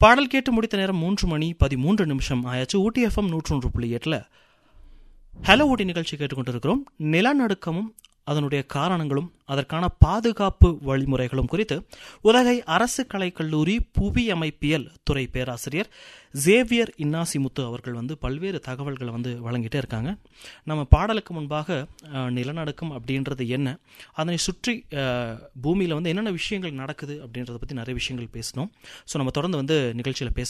பாடல் கேட்டு முடித்த நேரம் மூன்று மணி பதிமூன்று நிமிஷம் ஆயாச்சு ஊட்டி எஃப்எம் நூற்றொன்று புள்ளி எட்டில் ஹலோ ஊட்டி நிகழ்ச்சி கேட்டுக்கொண்டிருக்கிறோம் நிலநடுக்கமும் அதனுடைய காரணங்களும் அதற்கான பாதுகாப்பு வழிமுறைகளும் குறித்து உலகை அரசு கலைக்கல்லூரி புவியமைப்பியல் துறை பேராசிரியர் ஜேவியர் இன்னாசிமுத்து அவர்கள் வந்து பல்வேறு தகவல்களை வந்து வழங்கிட்டே இருக்காங்க நம்ம பாடலுக்கு முன்பாக அஹ், நிலநடுக்கம் அப்படின்றது என்ன அதனை சுற்றி பூமியில் வந்து என்னென்ன விஷயங்கள் நடக்குது அப்படின்றத பற்றி நிறைய விஷயங்கள் பேசினோம் ஸோ நம்ம தொடர்ந்து வந்து நிகழ்ச்சியில் பேச